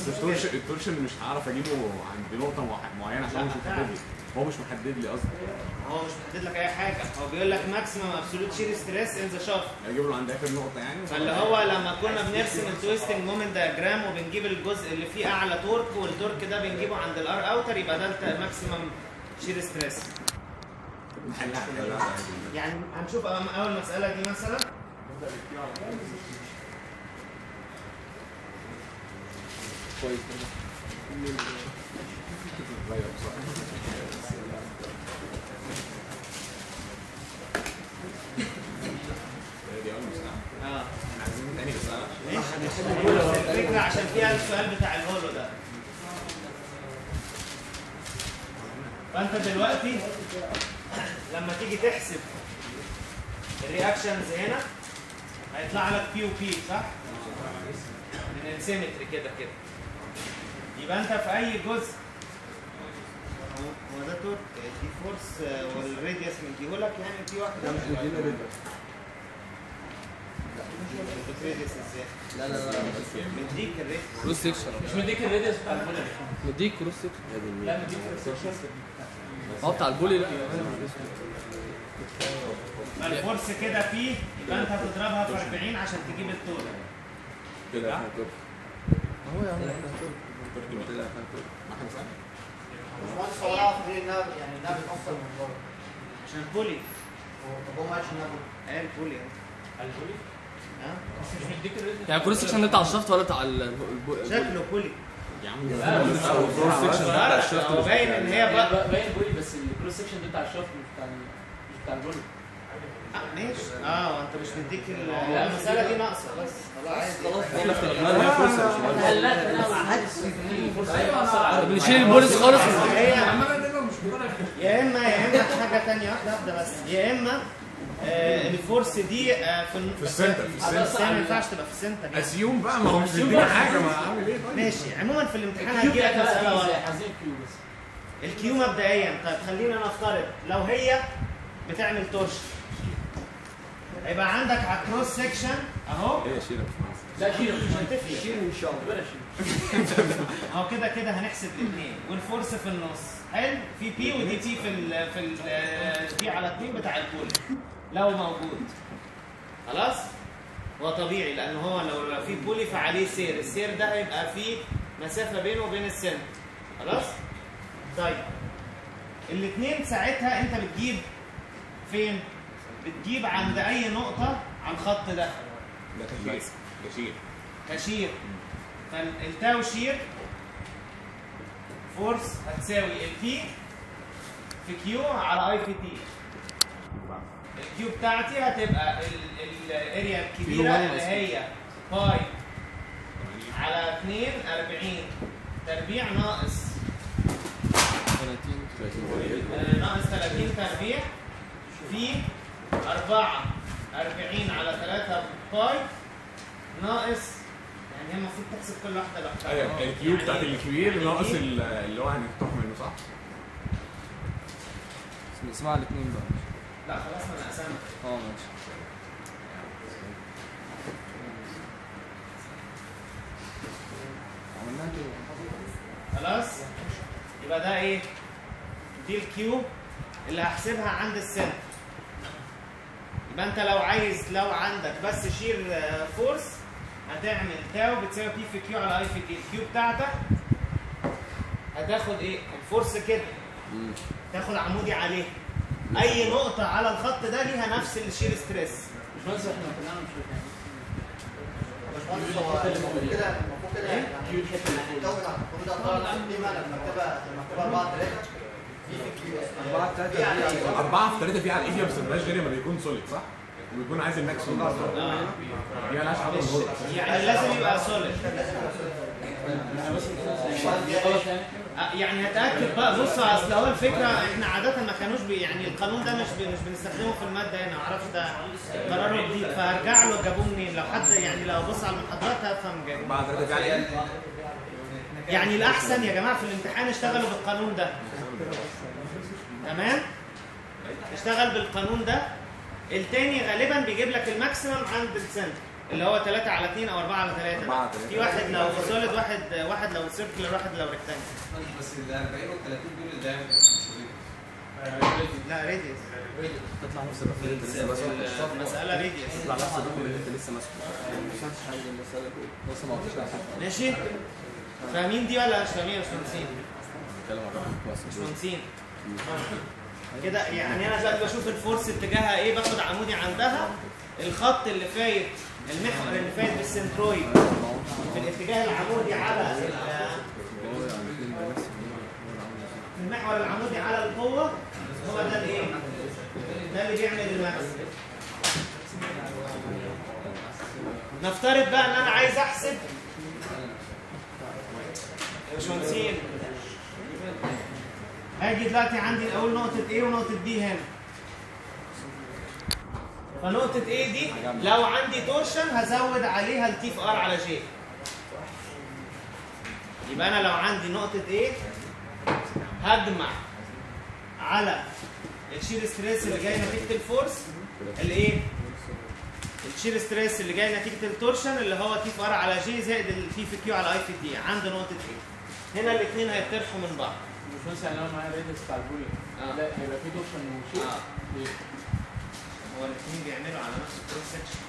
بس التورشن التورشن مش هعرف اجيبه عند نقطه مع- معينه عشان هو مش محدد لي هو مش محدد لي قصدي هو مش محدد لك اي حاجه هو بيقول لك ماكسيمم ابسولوت شير ستريس ان ذا شافت اجيبه له عند اخر نقطه يعني فاللي هو لما كنا بنرسم التويستنج مومنت دياجرام وبنجيب الجزء اللي فيه اعلى تورك والتورك ده بنجيبه عند الار اوتر يبقى ده الماكسيمم شير ستريس نحلها نحلها عادي. يعني هنشوف أم- اول مساله دي مثلا كويس غير بصراحه دي اول مساله اه احنا عايزين تاني مساله ماشي الفكره عشان فيها السؤال بتاع الهولو ده فانت دلوقتي لما تيجي تحسب الرياكشنز هنا هيطلع لك بي وبي صح؟ من السيمتري كده كده يبقى انت في اي جزء هو- هو ده تورك دي فورس آه، والراديوس مديهولك يعني في واحده مش مدينا ريدر الراديوس ازاي؟ لا لا لا مديك الراديوس كروس سكشن مش مديك الريديوس بتاع البولي مديك كروس سكشن لا مديك الريديوس هو بتاع البولي لا الفورس كده فيه يبقى انت هتضربها في 40 عشان تجيب التوتال كده هو يا عم احنا تركي معاك مساله باشمهندس هو يعرف ليه انها يعني انها بتأثر من بره عشان بولي طب هو ما قالش انها قال بولي البولي ها مش مديك الريديوس يعني كروس سكشن ده بتاع الشفط ولا بتاع ال البو- شكله بولي يا عم كروس سكشن ده بتاع الشفط هو باين ان هي بقى بقى باين بولي بس الكروس سكشن ده بتاع الشفت مش بتاع ال- مش بتاع البولي آه، ماشي اه وانت مش مديك ال- المساله دي ناقصه بس خلاص احنا افترضنا ان هي فرصه مش مهم. هلا انا عكس الفرصه هتأثر على بنشيل البوليس خالص هي يا اما يا اما حاجه ثانيه واحده واحده بس يا اما آه الفورس دي آه في الن- في السنتر في السنتر بس هي ما ينفعش تبقى في السنتر يعني. اسيوم بقى ما هو مش مديني حاجه ما اعمل ايه طيب ماشي عموما في الامتحان الكيو هتجيلك كده مساله زي واحده حزين كيو بس الكيو مبدئيا طيب خلينا نفترض لو هي بتعمل تورشن هيبقى عندك على الكروس سكشن اهو ايه شيلة لا شيل مش هتفرق شيل ان شاء الله بلا شيل اهو كده كده هنحسب الاثنين والفورس في النص حلو في بي ودي تي في ال في ال بي على 2 بتاع البول لو موجود خلاص هو طبيعي لان هو لو لو في بولي فعليه سير السير ده هيبقى فيه مسافه بينه وبين السنتر خلاص طيب الاثنين ساعتها انت بتجيب فين بتجيب عند اي نقطه على الخط ده ده تشيل تشيل كشير فالتاو شير فورس هتساوي البي في كيو على اي في تي الكيو بتاعتي هتبقى الاريا الكبيره اللي هي باي على 2 40 تربيع ناقص 30 آه، ناقص 30 تربيع في 4 40 على 3 باي ناقص يعني هي المفروض تحسب كل واحده لوحدها ايوه الكيو يعني بتاعت الكبير ناقص الكيو- ال- اللي هو هنفتح منه صح؟ اسمع الاثنين بقى لا خلاص ما انا قسمت اه ماشي عملناها كده خلاص يبقى ده ايه دي الكيو اللي هحسبها عند السنتر يبقى انت لو عايز لو عندك بس شير آه، فورس هتعمل تاو بتساوي بي في كيو على اي في تي الكيو بتاعتك هتاخد ايه الفورس كده تاخد عمودي عليه اي نقطه على الخط ده ليها نفس الشير ستريس مش بس احنا كنا مش باشمهندس هو المفروض كده المفروض كده يعني كيو الحته اللي فوق الجو ده المفروض ده طالع تقسيمه لما تبقى لما تبقى 4 3 في في كيو 4 3 يعني أربعة في ثلاثة في على الإيد ما بتبقاش غير لما بيكون سوليد صح؟ ويكون عايز الماكسيموم برضه. دي مالهاش علاقة بالهولد يعني لازم يبقى سوليد انا بس غلط يعني آه، يعني هتاكد بقى بص اصل هو الفكره احنا عاده ما كانوش بي يعني القانون ده مش بي مش بنستخدمه في الماده هنا ما اعرفش ده قراره جديد فهرجع له جابوه منين لو حد يعني لو بص على المحاضرات هفهم جاي أربعة ثلاثة في على الإيد يعني الاحسن يا جماعه في الامتحان اشتغلوا بالقانون ده تمام اشتغل بالقانون ده التاني غالبا بيجيب لك الماكسيمم عند السنتر اللي هو 3 على 2 او 4 على 3 4 على 3. في واحد لو سوليد واحد واحد لو سيركلر واحد لو ريكتانجل بس ال 40 وال 30 دول الدايمتر مش ريديوس لا ريديوس تطلع نفس الرقم اللي انت لسه ماسكه المساله ريديوس تطلع نفس الرقم اللي انت لسه ماسكه مش فهمتش حاجه من المساله دي لسه ما قلتش على حاجه ماشي فاهمين دي ولا مش فاهمين يا باشمهندسين؟ بتكلم عن رقم كويس باشمهندسين كده يعني انا دلوقتي بشوف الفورس اتجاهها ايه باخد عمودي عندها الخط اللي فايت المحور اللي فايت بالسنترويد في الاتجاه العمودي على ال- هو يعني الاثنين بنفس المحور العمودي على القوه هو ده الايه؟ ده اللي بيعمل الماكس نفترض بقى ان انا عايز احسب يا باشمهندسين اجي دلوقتي عندي اقول نقطة A ونقطة B هنا فنقطة A دي لو عندي تورشن هزود عليها التي في ار على جي يبقى انا لو عندي نقطة A هجمع على الشير ستريس اللي جاي نتيجة الفورس الايه؟ الشير ستريس اللي جاي نتيجة التورشن اللي هو تي في ار على جي زائد التي في كيو على اي في تي عند نقطة A هنا الاثنين هيطرحوا من بعض مش مثلا لو معايا ريدس بتاع البولي آه. لا هيبقى في دوشن وشيء آه. ليه؟ هو الاثنين بيعملوا على نفس الكروس سكشن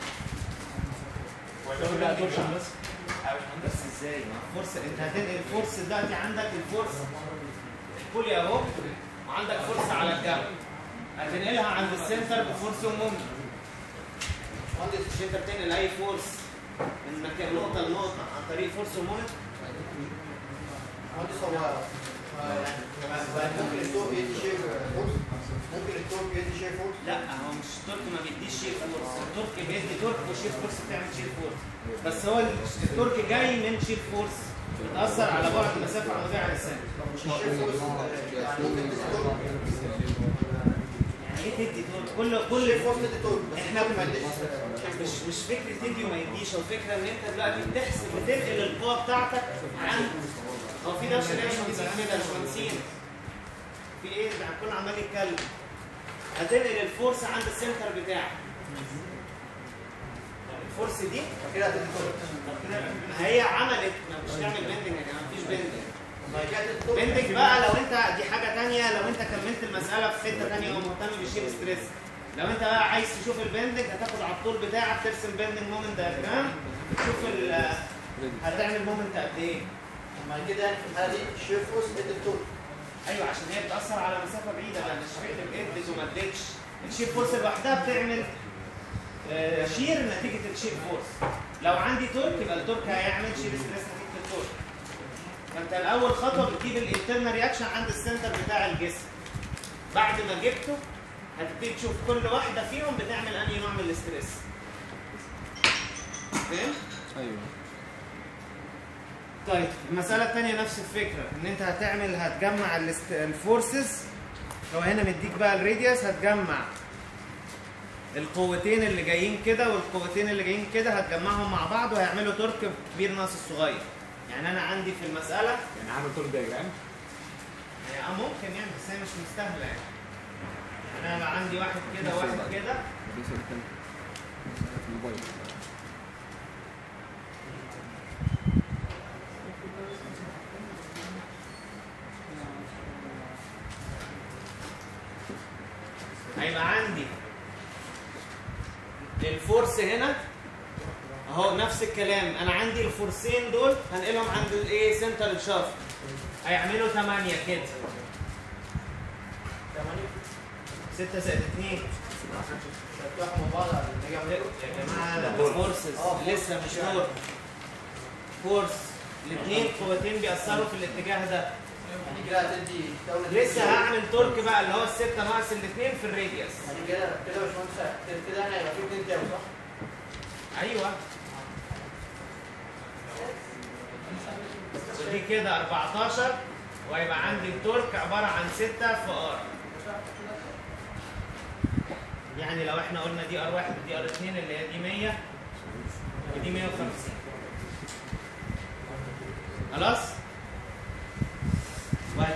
لا دوشن بس بس ازاي ما الفورس انت هتنقل الفورس دلوقتي عندك الفورس البولي اهو وعندك فورس على الجنب هتنقلها عند السنتر بفورس ومومنت مهندس مش انت بتنقل اي فورس من مكان نقطه لنقطه عن طريق فورس ومومنت مهندس هو آه، يعني ممكن التورك يدي شيء فورس ممكن التورك يدي شيء فورس لا هو مش التورك ما بيديش شير فورس التورك بيدي تورك وشير فورس بتعمل شير فورس بس هو التورك جاي من شير فورس بتاثر على بعد مسافه عموديه عن السنه مش الشيء فورس آه، يعني ممكن تدي تورك يعني ايه تدي تورك كل كل الشيء فورس تدي تورك بس احنا التورك ما يديش مش مش فكره تدي وما يديش هو فكره ان انت دلوقتي بتحسب بتنقل القوه بتاعتك عن هو في دوشه ليه يا باشمهندسين كده يا باشمهندسين في ايه ده هنكون عمال يتكلم هتنقل الفورس عند السنتر بتاعك الفورس دي كده هتدي تورك ما هي عملت ما مش تعمل بندنج يا جماعه مفيش بندنج بعد كده تدي تورك بندنج بقى لو انت دي حاجه تانية لو انت كملت المساله في حته تانية ومهتم بالشير ستريس لو انت بقى عايز تشوف البندنج هتاخد على الطول بتاعك ترسم بندنج مومنت دايجرام تشوف ال- هتعمل مومنت قد ايه بعد كده يعني في الحاله دي الشيء فورس تدي تورك ايوه عشان هي بتاثر على مسافه بعيده بقى مش فكره ادت وما ادتش الشير فورس لوحدها بتعمل آه، شير نتيجه الشير فورس لو عندي تورك يبقى التورك هيعمل شير ستريس نتيجه التورك فانت الاول خطوه بتجيب الانترنال رياكشن عند السنتر بتاع الجسم بعد ما جبته هتبتدي تشوف كل واحده فيهم بتعمل انهي نوع من الاستريس فاهم ايوه طيب المسألة التانية نفس الفكرة ان انت هتعمل هتجمع الاست- الفورسز لو هنا مديك بقى الراديوس هتجمع القوتين اللي جايين كده والقوتين اللي جايين كده هتجمعهم مع بعض وهيعملوا تورك كبير ناقص الصغير يعني انا عندي في المسألة يعني عامل طول دياجرام يعني اه ممكن يعني بس هي مش مستاهلة يعني يعني انا لو عندي واحد كده واحد كده الرئيس اللي كان في الموبايل هيبقى عندي الفورس هنا اهو نفس الكلام انا عندي الفورسين دول هنقلهم عند الايه سنتر الشافت هيعملوا 8 كده 6 زائد 2 تفتحوا مع بعض على نيجي يا نعمل جماعه فورسز لسه مش دور فورس الاثنين قوتين بيأثروا في الاتجاه ده يعني كده هتدي دولة لسه هعمل تورك بقى اللي هو الستة ناقص الاثنين في الراديوس يعني كده كده يا باشمهندس كده- كده انا هيبقى في اتنين تاو صح؟ ايوه ودي كده 14 وهيبقى عندي التورك عباره عن 6 في ار يعني لو احنا قلنا دي ار 1 ودي ار 2 اللي هي دي 100 ودي 150 خلاص وهت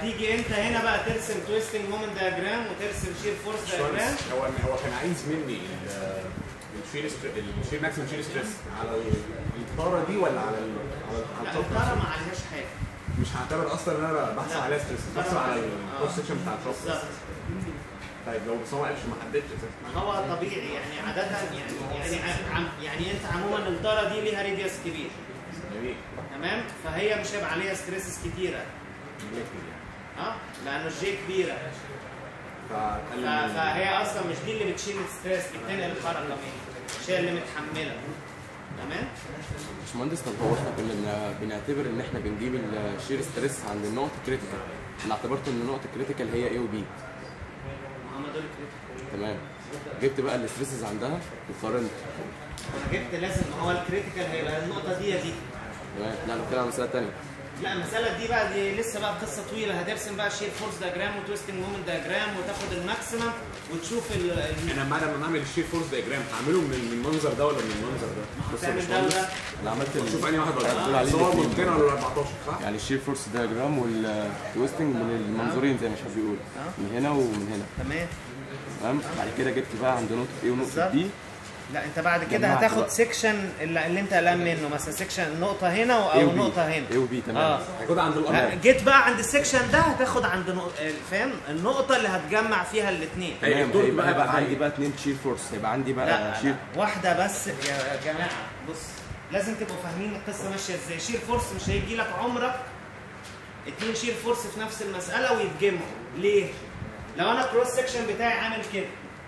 هتيجي انت هنا بقى ترسم تويستنج مومنت دياجرام وترسم شير فورس دياجرام باشمهندس، هو هو كان عايز مني ال- الشير ستر- الشير ماكسيمم شير ستريس على الطاره دي ولا على ال- على على لا التوب الطاره نفسه؟ ما عليهاش حاجه مش هعتبر اصلا ان انا بحث لا. عليها ستريس بحث على الكروس سكشن بتاع التوب بالظبط طيب لو بس هو ما قالش ما حددش اساسا ما هو طبيعي يعني عادة يعني يعني عم يعني انت عموما الطاره دي ليها راديوس كبير جميل تمام فهي مش هيبقى عليها ستريسز كتيره جميل يعني اه لانه الجي كبيره فقال ف- لي فهي اصلا مش دي اللي بتشيل الستريس دي بتنقل الحركه منها مش هي اللي متحمله تمام باشمهندس طب هو احنا كنا بنا- بنعتبر ان احنا بنجيب الشير ستريس عند النقطه كريتيكال انا اعتبرت ان النقطه كريتيكال هي اي وبي ما هم دول critical. تمام جبت بقى الستريسز عندها وقارنت انا جبت لازم ما هو الكريتيكال هيبقى النقطه دي يا دي تمام لا انا بتكلم عن مساله ثانيه لا المساله دي بقى دي لسه بقى قصه طويله هترسم بقى شير فورس دياجرام وتويستنج مومنت دياجرام وتاخد الماكسيمم وتشوف ال ال- انا بعد ما نعمل الشير فورس دياجرام هعمله من من المنظر ده ولا من المنظر ده؟ بص يا هتعمل ده باشمهندس وده انا عملت شوف انهي واحد بقول ولا عليه بس هو الاتنين. منطقه ولا 14 صح؟ يعني الشير فورس دياجرام والتويستنج من المنظورين زي ما شاف بيقول من هنا ومن هنا تمام تمام بعد كده جبت بقى عند نقطه ايه ونقطه بالظبط. بي لا انت بعد كده جمعت هتاخد بقى. سيكشن اللي, اللي انت قلقان منه مثلا سيكشن نقطه هنا او ايه وبي نقطه هنا ايه وبي تمام اه هياخدها عند الارض جيت بقى عند السيكشن ده هتاخد عند نقطة فاهم النقطة اللي هتجمع فيها الاثنين هي تمام الدور هيبقى بقى هيبقى بقى عندي زي- بقى اتنين شير فورس هيبقى عندي بقى لا, شير لا واحدة بس يا جماعة بص لازم تبقوا فاهمين القصة ماشية ازاي شير فورس مش هيجي لك عمرك اتنين شير فورس في نفس المسألة ويتجمعوا ليه؟ لو انا كروس سكشن بتاعي عامل كده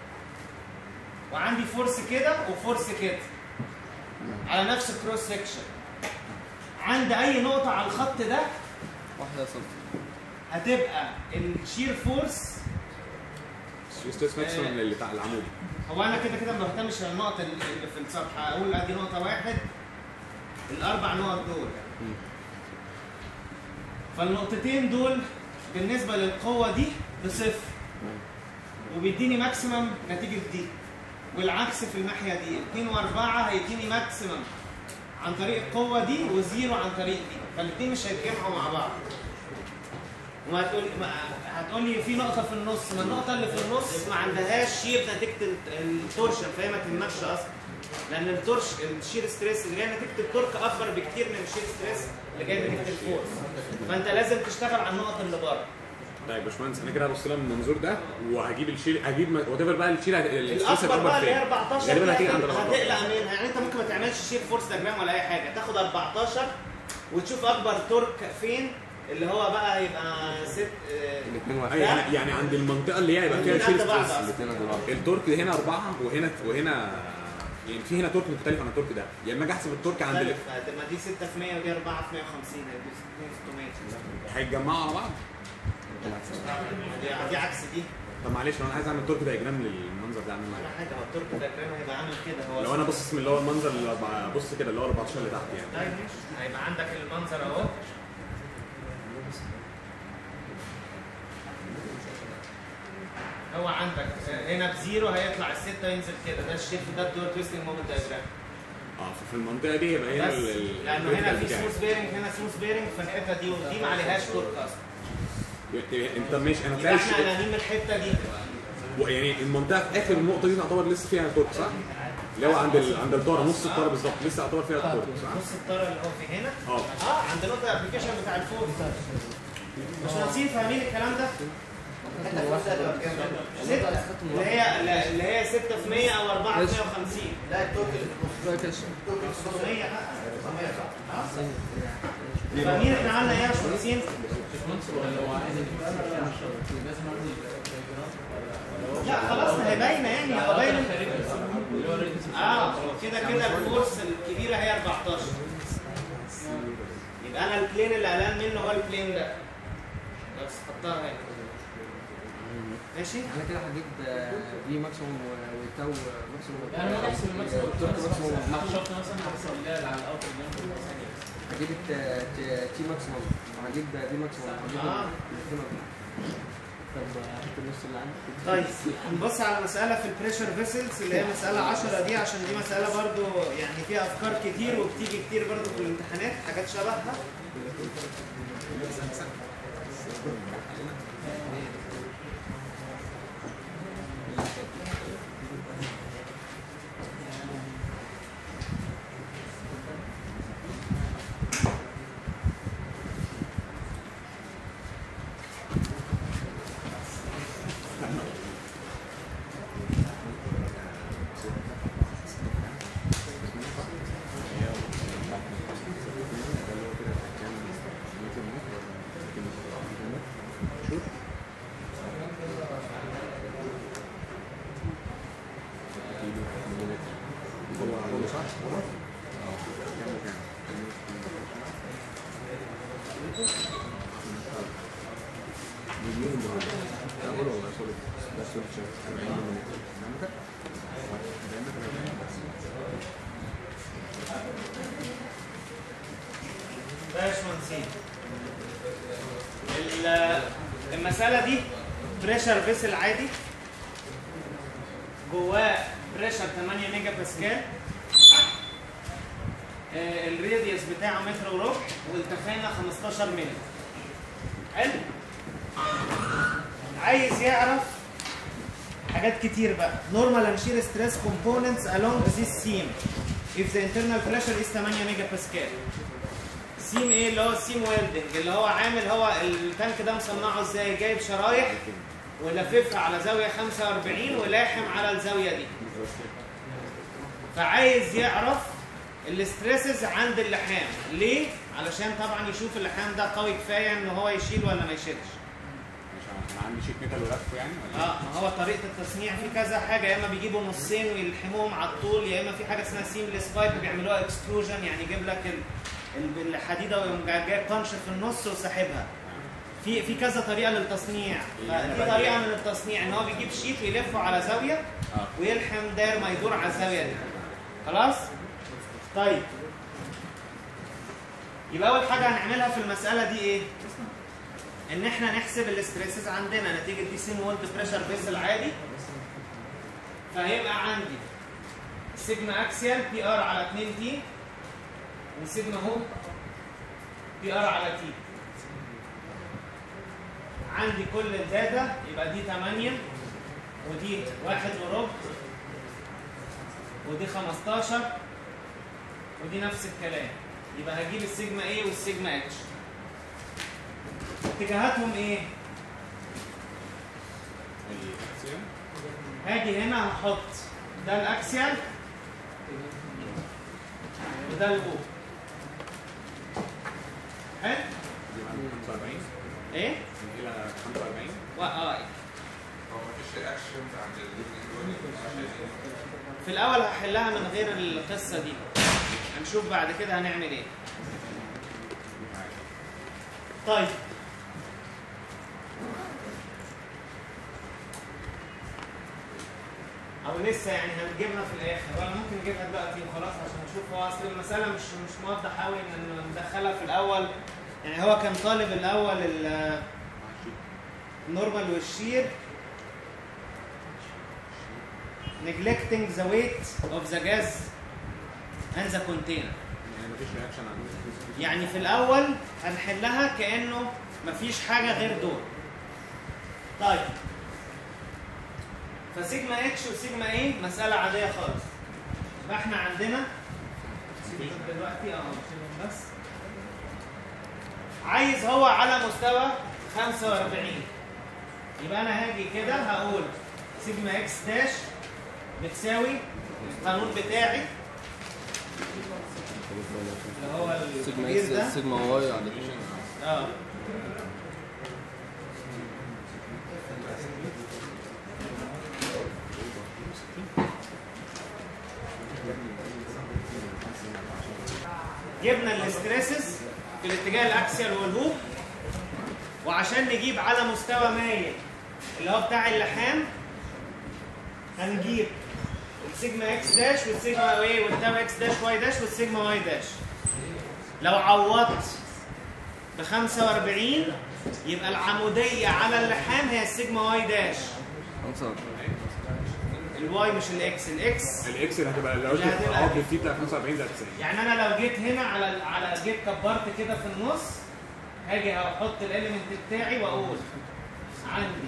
وعندي فورس كده وفورس كده على نفس الكروس سكشن عند اي نقطة على الخط ده واحده صفر هتبقى الشير فورس الشير ستريس ماكسيمم اللي بتاع العمود هو انا كده كده ما بهتمش بالنقط اللي في الصفحه اقول ادي نقطه واحد الاربع نقط دول فالنقطتين دول بالنسبه للقوه دي بصفر وبيديني ماكسيمم نتيجه دي والعكس في الناحيه دي 2 و4 هيديني ماكسيمم عن طريق القوه دي وزيرو عن طريق دي فالاثنين مش هيتجمعوا مع بعض وما هتقول ما هتقول لي في نقطه في النص ما النقطه اللي في النص ما عندهاش شير نتيجه ال- التورشن فهي ما تهمكش اصلا لان التورش الشير ستريس اللي جاي نتيجه التورك اكبر بكتير من الشير ستريس اللي جاي نتيجه الفورس فانت لازم تشتغل على النقط اللي بره طيب يا باشمهندس انا كده هبص لها من المنظور ده وهجيب الشير هجيب وات ايفر بقى الشير هت- الستريس الاكبر بقى اللي هي فين؟ 14 غالبا دي هتيجي عند ال هتقلق 14 منها يعني انت ممكن ما تعملش شير فورس دياجرام ولا اي حاجه تاخد 14 وتشوف اكبر تورك فين اللي هو بقى يبقى ست آه، الاثنين واحد أي يعني يعني عند المنطقه اللي هي هيبقى فيها الاتنين شير قد بعض ستريس أصلاً. الاثنين قد بعض التورك هنا أربعة وهنا وهنا يعني في هنا تورك مختلف عن التورك ده يا اما اجي احسب التورك عند ال- مختلف. ما دي 6 في 100 ودي 4 في 150 هيدي 600 هيتجمعوا على بعض دي, دي عكس دي طب معلش لو انا عايز اعمل تورك دايجرام للمنظر ده اعمل ولا ايه؟ حاجه هو التورك دياجرام هيبقى عامل كده هو لو انا باصص من اللي هو المنظر اللي أربعة- بص كده اللي هو 14 اللي تحت يعني طيب ماشي هيبقى عندك المنظر اهو هو عندك هنا بزيرو هيطلع الستة ينزل كده ده الشيفت ده الدور تويستنج مومنت دايجرام اه ففي المنطقه دي يبقى هنا بس ال- ال- لانه هنا في بتاعي. سموث بيرنج هنا سموث بيرنج فالحته دي ودي ما عليهاش تورك اصلا يعني انت ماشي انا يبقى تلاقي احنا الش- قلقانين من الحته دي يعني المنطقه في اخر النقطه دي تعتبر لسه فيها تورك صح؟ اللي هو عند ال... عند الطاره نص الطاره بالظبط لسه يعتبر فيها تورك صح؟ نص الطاره اللي هو في هنا اه اه عند نقطه الابلكيشن بتاع الفوق مش ناقصين فاهمين الكلام ده؟ حتى الفرصة اللي هو كام؟ ستة اللي هي اللي هي 6 في 100 او 4 في 150 لا التوك اللي في النص التوك اللي في النص 600 بقى 900 صح؟ آه. فاهمين احنا عملنا ايه يا باشمهندسين؟ لا خلاص ما هي باينه يعني هو باين اه كده كده الفورس الكبيره هي 14 يبقى انا البلين اللي قلقان منه هو البلين ده بس حطها هنا ماشي انا كده هجيب في ماكسيموم وتاو ماكسيموم يعني ما نحسب الماكسيموم تورك ماكسيموم شفت مثلا هحسب اللي على الاوتر جنب ثانيه بس هجيب الت- ت- تي ماكسيموم وهجيب دي ماكسيموم هجيب آه. الاثنين مع بعض. طب هات النص اللي عندك طيب نبص على مسألة في البريشر فيسلز اللي هي مسألة 10 دي عشان دي مسألة برضو يعني فيها أفكار كتير وبتيجي كتير برضو في الامتحانات حاجات شبهها باشمهندسين ال- المسألة دي بريشر فيسل عادي جواه بريشر 8 ميجا باسكال آه، الراديوس بتاعه متر وربع والتخانة 15 مللي حلو عايز يعرف حاجات كتير بقى normal and shear stress components along this seam if the internal pressure is 8 ميجا باسكال سيم ايه اللي هو السيم ويلدنج اللي هو عامل هو التانك ده مصنعه ازاي جايب شرايح ولففها على زاويه 45 ولاحم على الزاويه دي فعايز يعرف الاستريسز عند اللحام ليه علشان طبعا يشوف اللحام ده قوي كفايه ان هو يشيل ولا ما يشيلش مش انا عندي شيت ميتال ولفه يعني ولا اه ما هو طريقه التصنيع في كذا حاجه يا اما بيجيبوا نصين ويلحموهم على الطول يا اما في حاجه اسمها سيمليس بايب بيعملوها اكستروجن يعني يجيب لك ال- ال- الحديده ويقوم جاي جايب بانش في النص وساحبها في في كذا طريقه للتصنيع يعني فدي بقى طريقه إيه؟ من التصنيع ان هو بيجيب شيت ويلفه على زاويه اه ويلحم داير ما يدور على الزاويه دي خلاص طيب يبقى اول حاجه هنعملها في المساله دي ايه ان احنا نحسب الاستريسز عندنا نتيجه دي سين وولت بريشر فيسل عادي فهيبقى عندي سيجما اكسيال بي ار على 2 تي وسيجما هو بي ار على تي عندي كل الداتا يبقى دي 8 ودي واحد وربع ودي 15 ودي نفس الكلام يبقى هجيب السيجما A والسيجما اتش اتجاهاتهم ايه؟ الاكسيوم هاجي هنا هحط ده الاكسيال وده الاو حلو؟ دي عندي 45 ايه؟ من الى 45 و... اه هو مفيش رياكشن عند ال في الاول هحلها من غير القصه دي هنشوف بعد كده هنعمل ايه طيب او لسه يعني هنجيبها في الاخر ولا ممكن نجيبها دلوقتي وخلاص عشان نشوف هو اصل المساله مش مش موضح قوي ان ندخلها في الاول يعني هو كان طالب الاول ال- النورمال والشير neglecting the weight of the gas and the container يعني مفيش رياكشن عند يعني في الاول هنحلها كانه مفيش حاجه غير دول طيب فسيجما اتش وسيجما ايه مساله عاديه خالص فاحنا عندنا سيبهم دلوقتي اه سيبهم بس عايز هو على مستوى 45 يبقى انا هاجي كده هقول سيجما اكس داش بتساوي القانون بتاعي اللي هو سيجما الكبير ده اكس سيجما واي على اه جبنا الاستريسز في الاتجاه الاكسيال والهوب وعشان نجيب على مستوى مايل اللي هو بتاع اللحام هنجيب السيجما اكس داش والسيجما واي والتاو اكس داش واي داش والسيجما واي داش لو عوضت ب 45 يبقى العمودية على اللحام هي السيجما واي داش 45 الواي مش الاكس الاكس الاكس اللي هتبقى لو اللي هتبقى- عقد الفي بتاع 45 ده 90 يعني انا لو جيت هنا على على جيت كبرت كده في النص هاجي احط الاليمنت بتاعي واقول عندي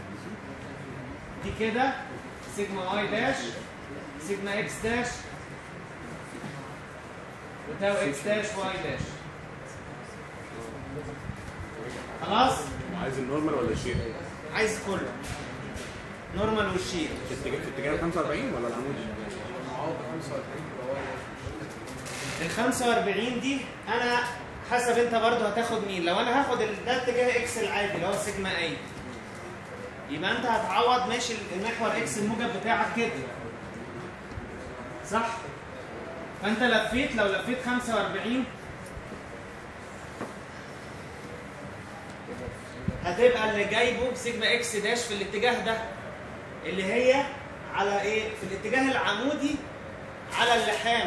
دي كده سيجما واي داش سيجما اكس داش وتاو اكس داش واي داش خلاص عايز النورمال ولا الشير؟ عايز كله نورمال والشير في اتجاه في اتجاه ال 45 ولا العمودي؟ ال 45 دي انا حسب انت برضو هتاخد مين لو انا هاخد ال- ده اتجاه اكس العادي اللي هو سيجما اي يبقى انت هتعوض ماشي المحور اكس الموجب بتاعك كده صح فانت لفيت لو لفيت 45 هتبقى اللي جايبه سيجما اكس داش في الاتجاه ده اللي هي على ايه في الاتجاه العمودي على اللحام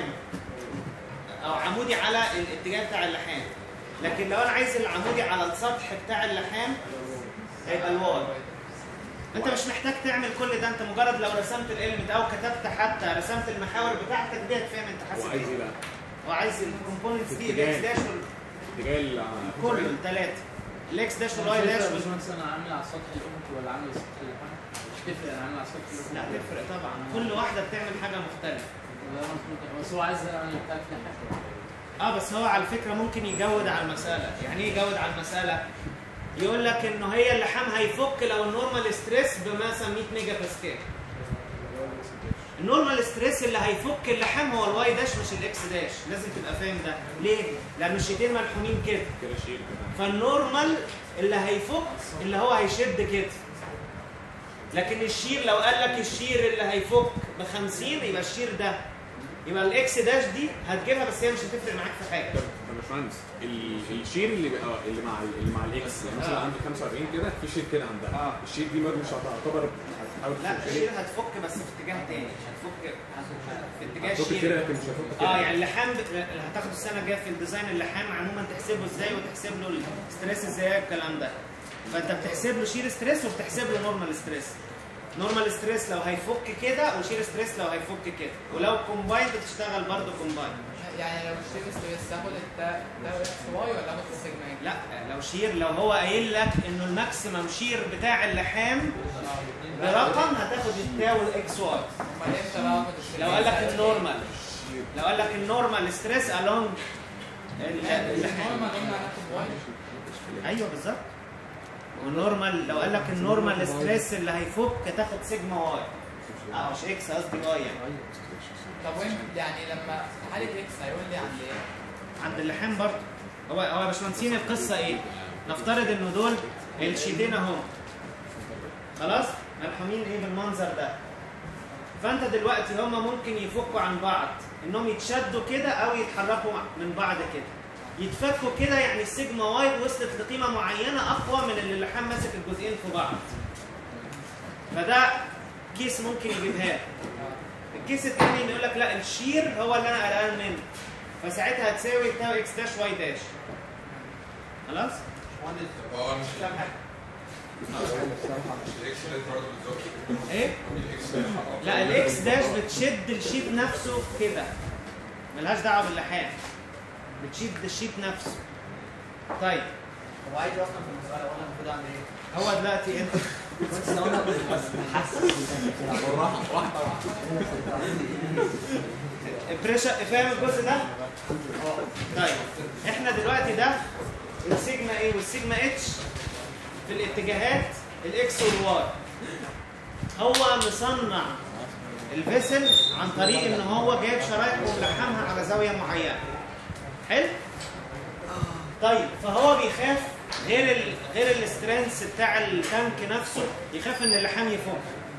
او عمودي على الاتجاه بتاع اللحام لكن لو انا عايز العمودي على السطح بتاع اللحام هيبقى الواي انت مش محتاج تعمل كل ده انت مجرد لو رسمت الاليمنت او كتبت حتى رسمت المحاور بتاعتك دي هتفهم انت حاسب وعايز ايه ايه بقى؟ وعايز الكومبوننتس دي اتجاه. الاكس داش وال- اتجاه ال كله الثلاثه الاكس داش والواي داش وال- مش مثلا عامل على السطح الافقي ولا عامل على السطح اللحام مش تفرق انا عامل على السطح الافقي لا تفرق طبعا كل واحده بتعمل حاجه مختلفه لا مظبوط بس هو عايز انا بتاعت لحام اه بس هو على فكره ممكن يجود على المساله يعني ايه يجود على المساله يقول لك انه هي اللحام هيفك لو النورمال ستريس بمثلا 100 ميجا باسكال النورمال ستريس اللي هيفك اللحام هو الواي داش مش الاكس داش لازم تبقى فاهم ده ليه لان الشيتين ملحومين كده كده شير كده فالنورمال اللي هيفك اللي هو هيشد كده لكن الشير لو قال لك الشير اللي هيفك ب 50 يبقى الشير ده يبقى الاكس داش دي هتجيبها بس هي مش هتفرق معاك في حاجه طب يا باشمهندس ال- الشير اللي بقى اللي مع ال- اللي مع الاكس يعني مثلا آه. عند 45 كده في شير كده عندها آه. الشير دي برضه مش هتعتبر هتحاول لا تفك الشير هتفك بس في اتجاه تاني مش هتفك في اتجاه هتفك كده الشير لكن مش هتفك كده اه يعني اللحام ب- اللي هتاخده السنه الجايه في الديزاين اللحام عموما تحسبه ازاي وتحسب له الستريس ازاي والكلام ده فانت بتحسب له شير ستريس وبتحسب له نورمال ستريس نورمال ستريس لو هيفك كده وشير ستريس لو هيفك كده ولو كومبايند بتشتغل برضه كومبايند يعني لو اشتري ستريس اخد التا ده اكس واي ولا اخد السيجما اكس؟ لا لو شير لو هو قايل لك انه الماكسيمم شير بتاع اللحام برقم هتاخد التاو الاكس واي امال امتى بقى اخد الستريس؟ لو قال لك النورمال لو قال لك النورمال ستريس along اللحام النورمال قلنا هناخد واي ايوه بالظبط والنورمال لو قال لك النورمال ستريس اللي هيفك تاخد سيجما واي اه مش اكس قصدي واي يعني طب وين يعني لما في حاله اكس هيقول لي عند ايه؟ عند اللحام برضه هو هو يا باشمهندسين القصه ايه؟ نفترض انه دول الشيدين اهم خلاص؟ ملحومين ايه بالمنظر ده فانت دلوقتي هما ممكن يفكوا عن بعض انهم يتشدوا كده او يتحركوا من بعض كده يتفكوا كده يعني السيجما واي وصلت لقيمه معينه اقوى من اللي اللحام ماسك الجزئين في بعض فده كيس ممكن يجيبها لك الكيس الثاني انه يقول لك لا الشير هو اللي انا قلقان منه فساعتها هتساوي تاو اكس داش واي داش خلاص طب هو مش فاهم حاجه مش الاكس ده برضه بالظبط ايه الاكس ده لا الاكس داش بتشد الشيت نفسه كده ملهاش دعوه باللحام بتشد الشيت نفسه طيب هو عايز اصلا في المساله وانا المفروض اعمل ايه؟ هو دلوقتي انت البريشر فاهم الجزء ده؟ طيب احنا دلوقتي ده السيجما ايه والسيجما اتش في الاتجاهات الاكس والواي هو مصنع الفيسل عن طريق ان هو جايب شرايح وملحمها على زاويه معينه حلو طيب فهو بيخاف غير ال... غير الاسترنس بتاع التانك نفسه يخاف ان اللحام يفك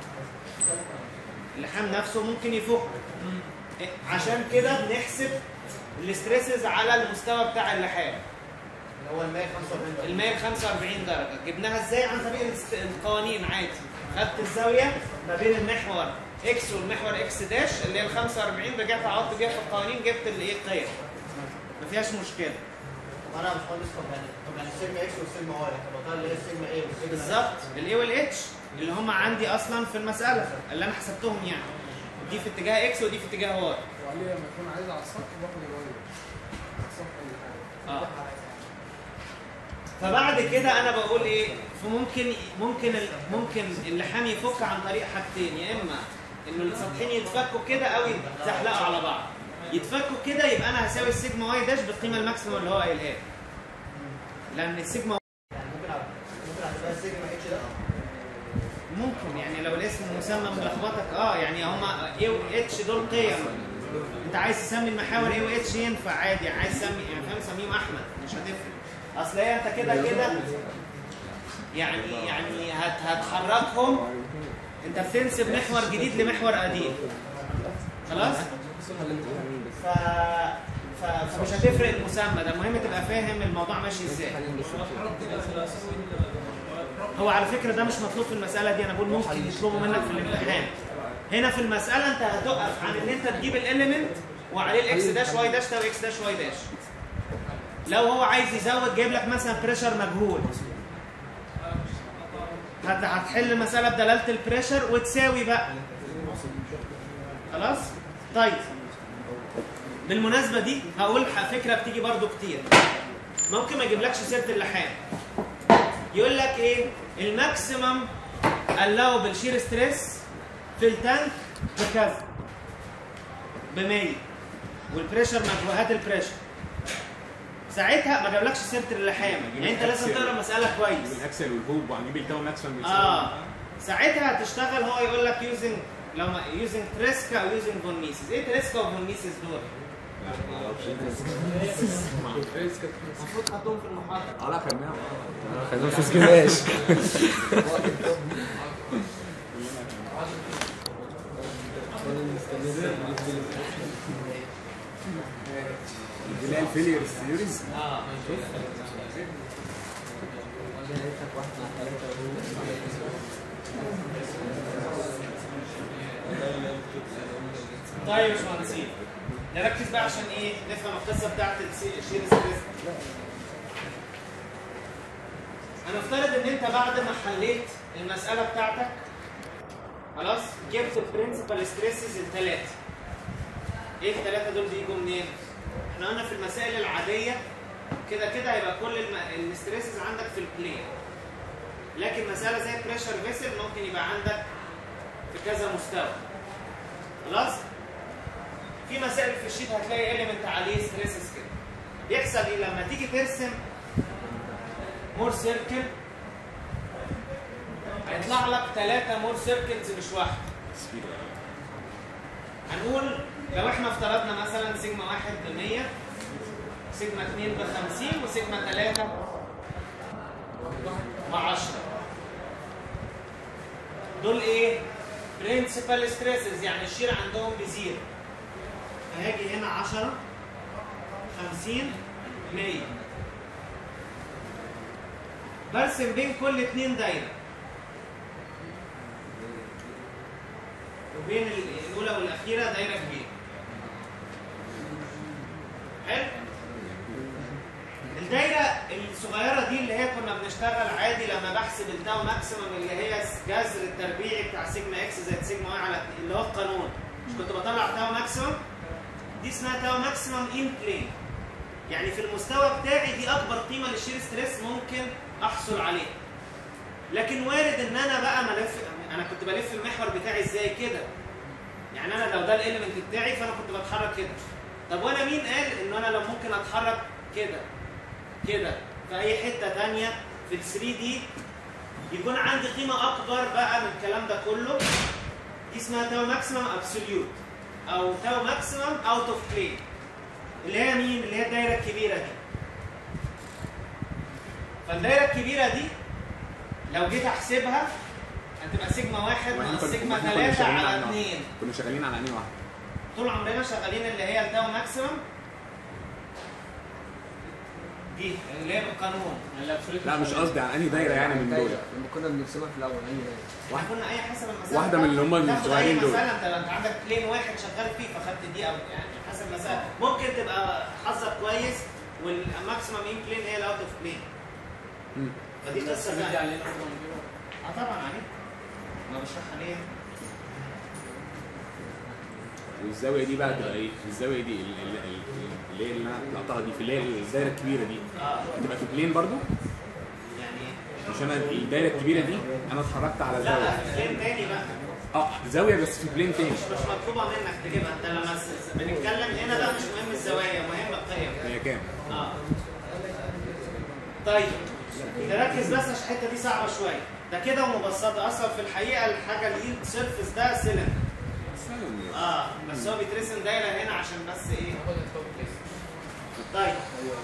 اللحام نفسه ممكن يفك إيه، عشان كده بنحسب الاستريسز على المستوى بتاع اللحام اللي هو ال 145 ال 145 درجه جبناها ازاي عن طريق الست- القوانين عادي خدت الزاويه ما بين المحور اكس والمحور اكس داش اللي هي ال 45 رجعت عوضت بيها في القوانين جبت الايه القيم ما فيهاش مشكله طب انا مش مهندس طب يعني طب يعني السيجما اكس والسيجما واي طب بطلع اللي هي السيجما ايه والسيجما بالظبط الاي والاتش اللي هم عندي اصلا في المساله اللي انا حسبتهم يعني دي في اتجاه اكس ودي في اتجاه واي وعليه لما يكون عايز على السطح باخد الواي على السطح اللي فوق. اه فبعد كده انا بقول ايه فممكن ممكن ال- ممكن اللحام يفك عن طريق حاجتين يا اما انه السطحين يتفكوا كده او يتزحلقوا على بعض يتفكوا كده يبقى انا هساوي السيجما واي داش بالقيمه الماكسيموم اللي هو قايلها لي. لان السيجما يعني ممكن أعمل- ممكن اعتبرها سيجما اتش ده ممكن يعني لو الاسم مسمى ملخبطك اه يعني هما اي و اتش دول قيم انت عايز تسمي المحاور اي و اتش ينفع عادي عايز تسمي يعني فاهم سميهم احمد مش هتفرق اصل هي انت كده كده يعني يعني هت هتحركهم انت بتنسب محور جديد لمحور قديم خلاص ف... ف... فمش هتفرق المسمى ده المهم تبقى فاهم الموضوع ماشي ازاي هو على فكره ده مش مطلوب في المساله دي انا بقول ممكن يطلبوا منك في الامتحان هنا في المساله انت هتقف عن ان انت تجيب الاليمنت وعليه الاكس داش واي داش تساوي اكس داش واي داش لو هو عايز يزود جايب لك مثلا بريشر مجهول هت- هتحل المساله بدلاله البريشر وتساوي بقى خلاص طيب بالمناسبه دي هقول ح- فكره بتيجي برضو كتير ممكن ما يجيبلكش سيره اللحام يقول لك ايه الماكسيمم allowable shear stress في التانك بكذا ب 100 والبريشر مجهولات البريشر ساعتها ما جابلكش سيره اللحام يعني انت لازم تقرا المساله كويس الاكسل والهوب وهنجيب التاو ماكسيمم اه ساعتها هتشتغل هو يقول لك يوزنج لو يوزنج تريسكا او يوزنج فون ميسيس ايه تريسكا وفون ميسيس دول؟ المفروض خدتهم في المحاضره اه لا خدناها خلينا في سكناش دي اللي هي الفيلير ثيوريز اه طيب يا باشمهندسين نركز بقى عشان ايه نفهم القصه بتاعت السي- الشير ستريس هنفترض ان انت بعد ما حليت المساله بتاعتك خلاص جبت البرنسبل ستريسز الثلاثه ايه الثلاثه دول بيجوا منين؟ احنا قلنا في المسائل العاديه كده كده هيبقى كل الم... الستريسز عندك في البلين لكن مساله زي بريشر فيسل ممكن يبقى عندك في كذا مستوى خلاص في مسائل في الشيت هتلاقي اليمنت عليه ستريسز كده بيحصل ايه لما تيجي ترسم مور سيركل هيطلع لك ثلاثة مور سيركلز مش واحدة هنقول لو احنا افترضنا مثلا سيجما واحد ب 100 سيجما 2 ب 50 وسيجما 3 ب 10 دول ايه؟ برنسبل ستريسز يعني الشير عندهم بزيرو فهاجي هنا 10 50 100 برسم بين كل اتنين دايره وبين ال- الاولى والاخيره دايره كبيره حلو الدايره الصغيره دي اللي هي كنا بنشتغل عادي لما بحسب التاو ماكسيمم اللي هي جذر التربيعي بتاع سيجما اكس زائد سيجما واي على اللي هو القانون مش كنت بطلع تاو ماكسيمم دي اسمها تاو ماكسيمم ان بلين يعني في المستوى بتاعي دي اكبر قيمه للشير ستريس ممكن احصل عليها لكن وارد ان انا بقى ملف انا كنت بلف المحور بتاعي ازاي كده يعني انا لو ده الاليمنت بتاعي فانا كنت بتحرك كده طب وانا مين قال ان انا لو ممكن اتحرك كده كده في اي حته تانية في ال 3 دي يكون عندي قيمه اكبر بقى من الكلام ده كله دي اسمها تاو ماكسيمم ابسوليوت او تاو ماكسيمم اوت اوف بلين اللي هي مين اللي هي الدايره الكبيره دي فالدايره الكبيره دي لو جيت احسبها هتبقى سيجما واحد ناقص سيجما إحنا كنا 3 شغالين على على أنهي 2 كنا شغالين على انهي واحده طول عمرنا شغالين اللي هي التاو ماكسيمم دي اللي هي بالقانون لا مش قصدي على انهي دايره يعني من دول لما كنا بنرسمها في الاول ايوه احنا كنا اي حسب المسألة واحدة من اللي هم تاخد الصغيرين أي دول. مسألة انت انت عندك بلين واحد شغال فيه فخدت دي او يعني حسب المسألة ممكن تبقى حظك كويس والماكسيمم ان بلين هي الاوت اوف بلين مم. فدي قصة بدي ثانية علينا أفضل من كده. اه طبعا عليك ما بشرحها ليه والزاويه دي بقى تبقى ايه؟ الزاويه دي ال- ال- ال- اللي هي اللي انا طلعتها دي في اللي هي الدايره الكبيره دي اه هتبقى في بلين برضو مش انا الدايره الكبيره دي انا اتحركت على لا زاويه فين تاني بقى اه زاويه بس في بلين تاني مش مش مطلوبه منك تجيبها انت لما س- بنتكلم هنا بقى مش مهم الزوايا مهم القيم هي كام؟ اه طيب نركز بس عشان الحته دي صعبه شويه ده كده ومبسطه اصلا في الحقيقه الحاجه اليلد سيرفيس ده سيلندر اه بس هو بيترسم دايره هنا عشان بس ايه ناخد التوب كيس طيب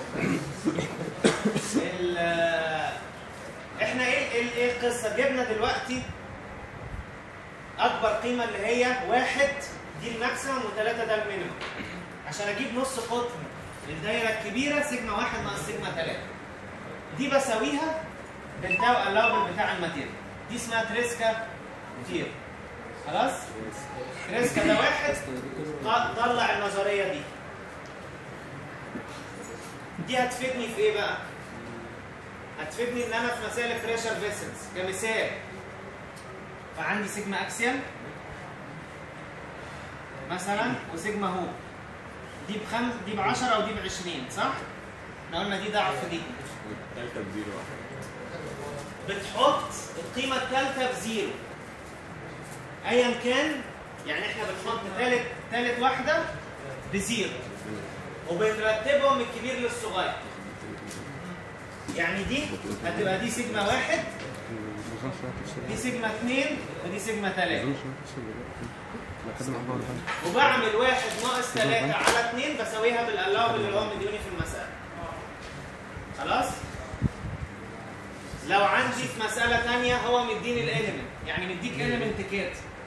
ال احنا ايه ايه ايه القصه جبنا دلوقتي اكبر قيمه اللي هي واحد دي الماكسيمم وثلاثه ده المينيمم عشان اجيب نص قطر الدايره الكبيره سيجما واحد ناقص سيجما ثلاثه دي بساويها بالتاو الاوبل بتاع الماتيريال دي اسمها تريسكا تير خلاص تريسكا ده واحد ط- طلع النظريه دي دي هتفيدني في ايه بقى؟ هتفيدني ان انا في مسائل بريشر فيسلز كمثال فعندي سيجما اكسيال مثلا وسيجما هو دي بخم دي ب 10 ودي ب 20 صح؟ احنا قلنا دي ضعف دي ثالثه بزيرو واحد بتحط القيمه الثالثه بزيرو ايا كان يعني احنا بنحط ثالث ثالث واحده بزيرو وبنرتبهم من الكبير للصغير يعني دي هتبقى دي سيجما واحد دي سيجما اثنين ودي سيجما ثلاثة وبعمل واحد ناقص ثلاثة على اثنين بساويها بالقلاب اللي هو مديوني في المسألة خلاص؟ لو عندي في مسألة تانية هو مديني الاليمنت يعني مديك اليمنت كده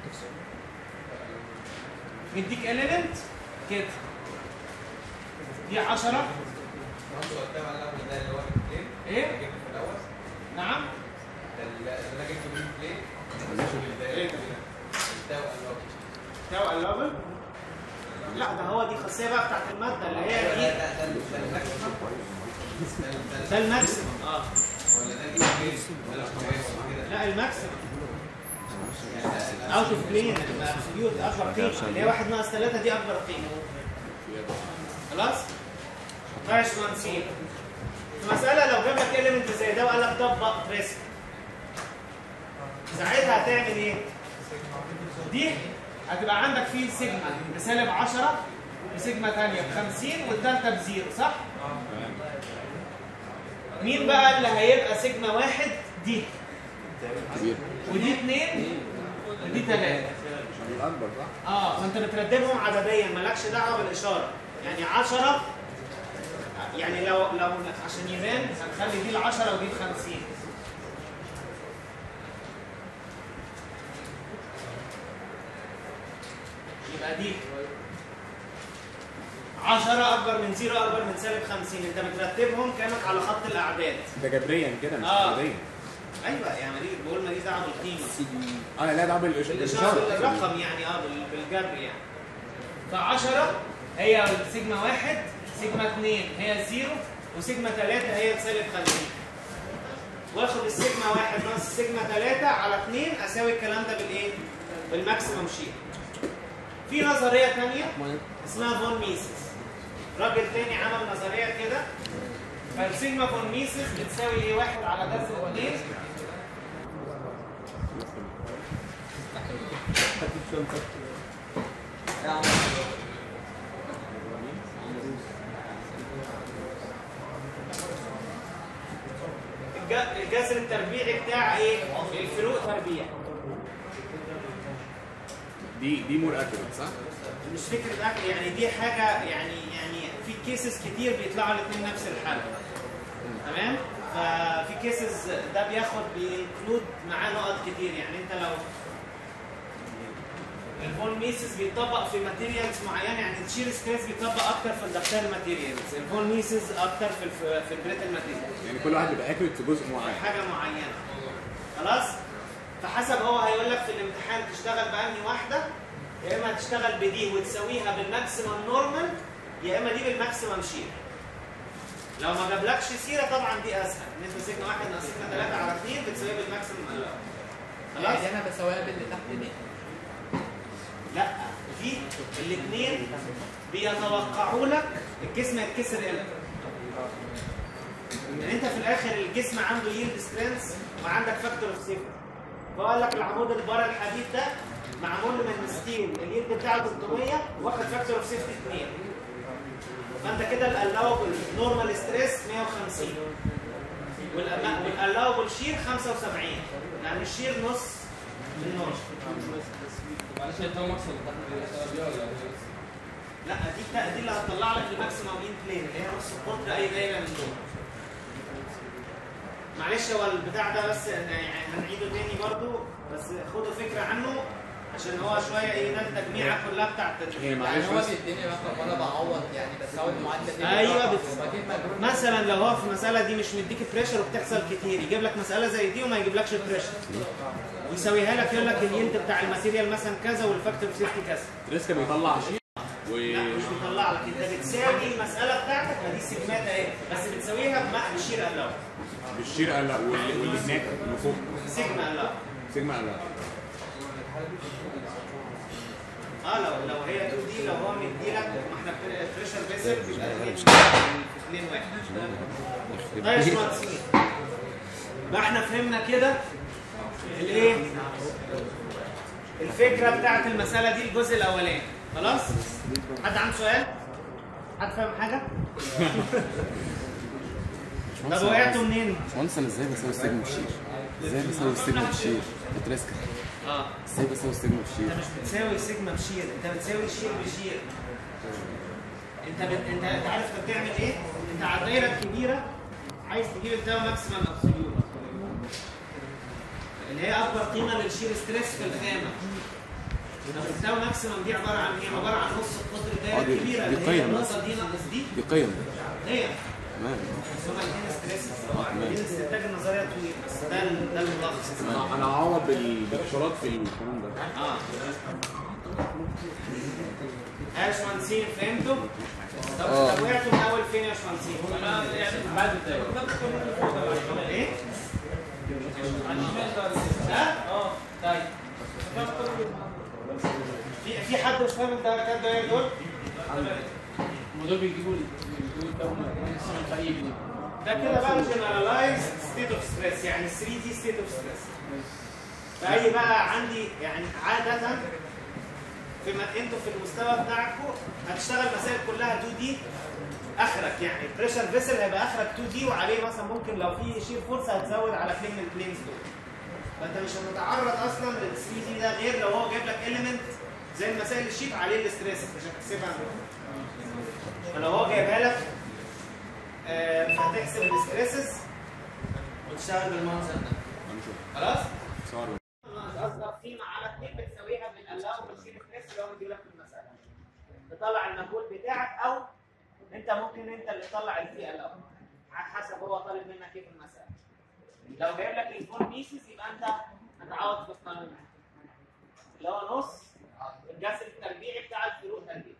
مديك اليمنت كده دي 10 برضه التابع الاول ده اللي هو البلين ايه؟ جبته في الاول نعم ده اللي انا جبته من البلين إيه ده؟ التابع الاول تاو قلابل لا ده هو دي خاصية بقى بتاعت المادة اللي هي دي ده الماكسيمم اه ولا ده جبته بلين ولا كده لا الماكسيمم اوت اوف بلين الابسوليوت اكبر قيمه اللي هي 1 ناقص 3 دي اكبر قيمه خلاص؟ ماشي مهندسين في مسألة لو جاب لك اليمنت زي ده وقال لك طبق ريسك ساعتها هتعمل ايه؟ دي هتبقى عندك فيه سيجما بسالب 10 وسيجما ثانية ب 50 والثالثة بزيرو صح؟ مين بقى اللي هيبقى سيجما واحد؟ دي كبير ودي اثنين ودي ثلاثة الاكبر صح؟ اه فانت بترتبهم عدديا مالكش دعوه بالاشاره يعني 10 يعني لو لو عشان يبان هنخلي دي ال 10 ودي ال 50 يبقى دي 10 اكبر من 0 اكبر من سالب 50 انت بترتبهم كانك على خط الاعداد ده جبريا كده مش آه. عاديا ايوه يا مريض بقول ماليش دعوه بالقيمه انا لا دعوه بالإش- بالاشاره بالاشاره بالرقم يعني اه بال- بالجبر يعني ف10 هي سيجما واحد سيجما 2 هي الزيرو وسيجما 3 هي سالب 50 واخد السيجما واحد ناقص السيجما 3 على 2 اساوي الكلام ده بالايه؟ بالماكسيمم شيء. في نظريه ثانيه اسمها فون ميسيس. راجل تاني عمل نظريه كده فالسيجما فون ميسيس بتساوي ايه؟ واحد على جذر 2 الج- الجذر التربيعي بتاع ايه؟ الفروق تربيع. دي دي مور اكيوريت صح؟ مش فكره اكل يعني دي حاجه يعني يعني في كيسز كتير بيطلعوا الاثنين نفس الحل. تمام؟ ففي كيسز ده بياخد بينكلود معاه نقط كتير يعني انت لو الفون ميسيس بيطبق في ماتيريالز معينه يعني الشير ستريس بيطبق اكتر في الدكتور ماتيريالز الفون ميسيس اكتر في الف- في البريتل ماتيريالز يعني كل واحد بيبقى اكيوريت في جزء معين حاجه معينه خلاص فحسب هو هيقول لك في الامتحان تشتغل بأنهي واحده يا اما تشتغل بدي وتساويها بالماكسيمم نورمال يا اما دي بالماكسيمم شير لو ما جابلكش سيره طبعا دي اسهل نسبه سيجما 1 ناقص سيجما 3 على 2 بتساويها بالماكسيمم الاول خلاص يعني انا بساويها باللي تحت دي لا دي الاثنين بيتوقعوا لك الجسم يتكسر امتى يعني انت في الاخر الجسم عنده يلد سترينث وعندك فاكتور اوف سيفتي فقال لك العمود البار الحديد ده معمول من ستيل اليلد بتاعه 300 واخد فاكتور اوف سيفتي 2 فانت كده الالاوبل نورمال ستريس 150 والالاوبل شير 75 يعني الشير نص من نص معلش انت هو مكسب بتاعت بيها ولا لا دي بتا- دي اللي هتطلع لك الماكسيمم ان بلين اللي هي نص القطر اي دايره من دول معلش هو البتاع ده بس يعني هنعيده تاني برضو بس خدوا فكره عنه عشان هو شويه ايه ده التجميعه كلها بتاعت هي يعني معلش هو بس بيديني رقم وانا بعوض يعني بساوي المعادله دي أيوة، بالرقم، بت- وبجيب مجهول مثلا لو هو في المساله دي مش مديك بريشر وبتحصل كتير يجيب لك مساله زي دي وما يجيبلكش بريشر ويسويها لك يقول لك اليلد بتاع الماتيريال مثلا كذا والفاكتور سيفتي كذا ريسك بيطلع شيء و لا مش بيطلع لك انت بتساوي المساله بتاعتك ما دي سيجمات اهي بس بتساويها بماء بشير الاول بالشير قال لا واللي واللي هناك اللي فوق سيجما الاول سيجما قال لا اه لو لو هي 2 دي لو هو مدي لك ما احنا بريشر فيسل بيبقى اتنين- في اثنين واحد طيب يا باشمهندسين بقى احنا فهمنا كده الايه الفكره بتاعت المساله دي الجزء الاولاني خلاص حد عنده سؤال حد فاهم حاجه طب وقعتوا منين باشمهندس انا ازاي بساوي السجن بالشير؟ ازاي بساوي السجن بالشير؟ بتريسك اه ازاي بساوي السجن بالشير؟ انت مش بتساوي سيجما بشير انت بتساوي شير بشير انت بت... انت انت عارف انت بتعمل ايه انت على الدايره الكبيره عايز تجيب التاو ماكسيمم ابسوليوت اللي هي اكبر قيمه للشير ستريس في الخامه طب التاو ماكسيمم دي عباره عن ايه عباره عن نص القطر الدايره اه، دي- الكبيره دي اللي هي قيم النقطه دي ناقص دي دي قيم هي تمام بس هما الاثنين ستريسز اه، تمام. دي الاستنتاج النظريه طويل بس ده ال- ده الملخص انا انا هعوض بال- بالاشارات في الكلام ده اه يا باشمهندسين فهمتوا؟ طب اه. طب وقعتوا من اول فين يا باشمهندسين؟ بعد الدايره ايه؟ ده؟ اه طيب في في حد مش فاهم الدرجات دول دول؟ الموضوع بيجيبوا بيجيبوا التوم الفريق دي ده كده بقى جنرالايز ستيت اوف ستريس يعني 3 دي ستيت اوف ستريس فاي بقى عندي يعني عاده في ما انتوا في المستوى بتاعكم هتشتغل مسائل كلها 2 دي اخرك يعني البريشر فيسل هيبقى اخرك 2 دي وعليه مثلا ممكن لو في شير فورس هتزود على بلين من البلينز دول فانت مش هتتعرض اصلا لل 3 دي ده غير لو هو جايب لك اليمنت زي المسائل الشيت عليه الاستريس مش هتحسبها فلو هو جايبها لك آه، فهتحسب الاستريسز وتشتغل بالمنظر ده خلاص؟ صار اصغر قيمه على 2 بتساويها بالالاو والشير ستريس اللي هو بيجيب لك في المساله تطلع المجهول بتاعك او انت ممكن انت اللي تطلع الفي الاو على حسب هو طالب منك ايه في المساله لو جايب لك الفور بيسز يبقى انت هتعوض في القانون ده. اللي هو نص الجذر التربيعي بتاع الفروق تربيع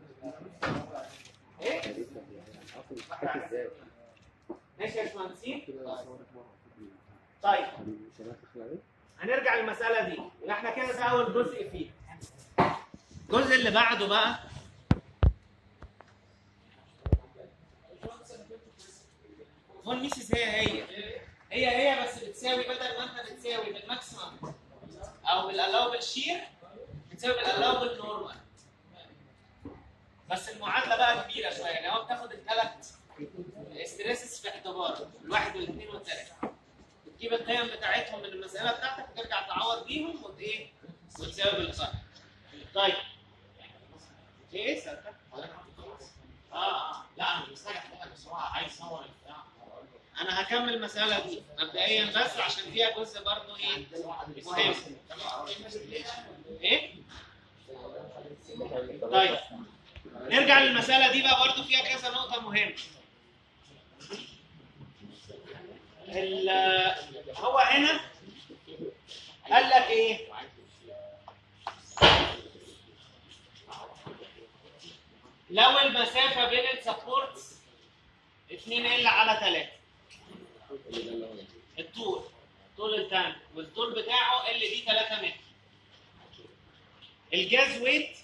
ايه؟ ماشي يا باشمهندسين؟ طيب هنرجع للمسألة دي يبقى احنا كده ده أول جزء فيه الجزء اللي بعده بقى فون ميسيس هي هي هي هي بس بتساوي بدل ما انت بتساوي بالماكسيمم او بالالاوبل شير بتساوي بالالاوبل نورمال بس المعادله بقى كبيره شويه يعني هو بتاخد الثلاث ستريسز في اعتبار الواحد والاثنين والثلاثه تجيب القيم بتاعتهم من المساله بتاعتك وترجع تعوض بيهم وت ايه وتساوي بالقطع طيب في ايه سالتك؟ اه اه لا انا مش محتاج احتاج بس هو عايز يصور البتاع انا هكمل المساله دي مبدئيا بس عشان فيها جزء برضه ايه مهم ايه طيب نرجع للمساله دي بقى برضه فيها كذا نقطه مهمه ال- هو هنا قال لك ايه لو المسافه بين السبورتس 2 ال على 3 الطول طول التانك والطول بتاعه ال دي 3 متر الجاز ويت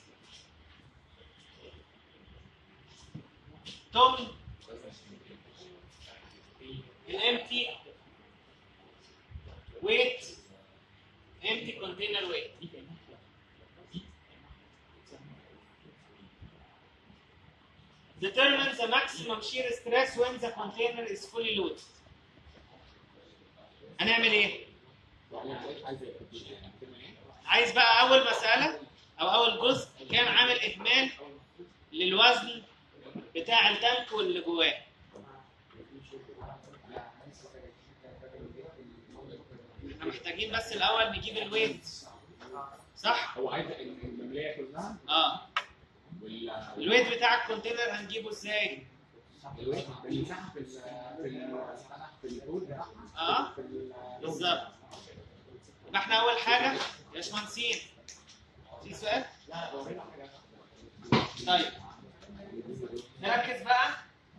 طن الامتي ويت empty container weight determine the maximum shear stress when the container is fully loaded هنعمل ايه عايز بقى اول مساله او اول جزء كان عامل اهمال للوزن بتاع التانك واللي جواه احنا محتاجين بس الاول نجيب الويت صح هو عايز الممليه كلها اه وال الويت بتاع الكونتينر هنجيبه ازاي الويت المساحه في ال في ال في الهول بتاعها اه في ال- بالظبط يبقى احنا اول حاجه يا باشمهندسين في سؤال طيب نركز بقى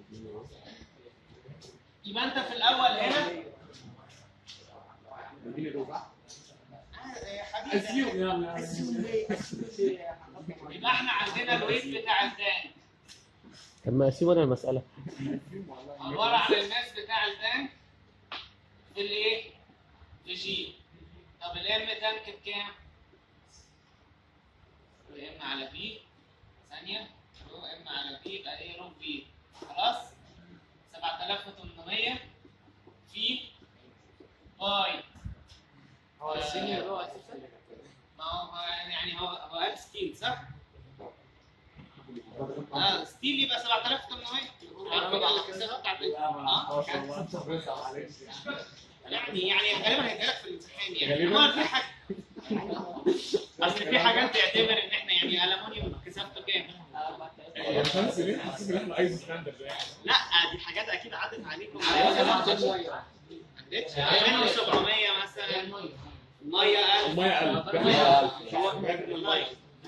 يبقى انت في الاول هنا اديني الربع آه، يا حبيبي اسيوم يلا يبقى احنا عندنا الويت بتاع التانك طب ما اسيب انا المساله عباره عن الماس بتاع التانك في الايه؟ في جي طب الام تانك بكام؟ ام على بي ثانيه رو ام على بي يبقى ايه رو بي خلاص 7800 في باي هو السينيور هو اساسا ما هو يعني هو هو قال ستيل صح؟ اه ستيل يبقى 7800 عارفين الكثافه بتاعت اه يعني يعني غالبا هيجيلك في الامتحان يعني غالباً. هو في حاجه اصل في حاجات تعتبر ان احنا يعني المونيوم كثافته كام؟ يا شمس ليه حاسس ان احنا ايزو ستاندرد يعني لا دي حاجات اكيد عدت عليكم عدتش 2700 مثلا ميه 1000 الميه قلب الميه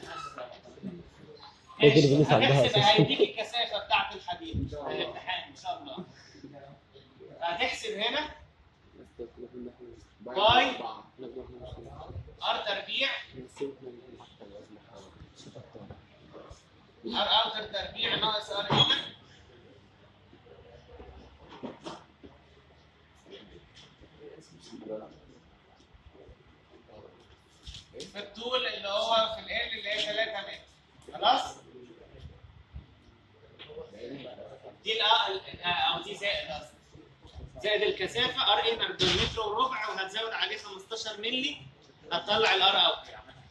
هي دي اللي بنقيس عندها هتحسب أساساً. هيديك الكثافه بتاعت الحديد في الامتحان ان شاء الله هتحسب هنا باي ار تربيع ار اوتر تربيع ناقص ار هنا في الطول اللي هو في ال اللي هي 3 متر خلاص دي الأ- او دي زائد قصدي زائد الكثافه ار ان متر وربع وهتزود عليه 15 مللي هتطلع الار اوت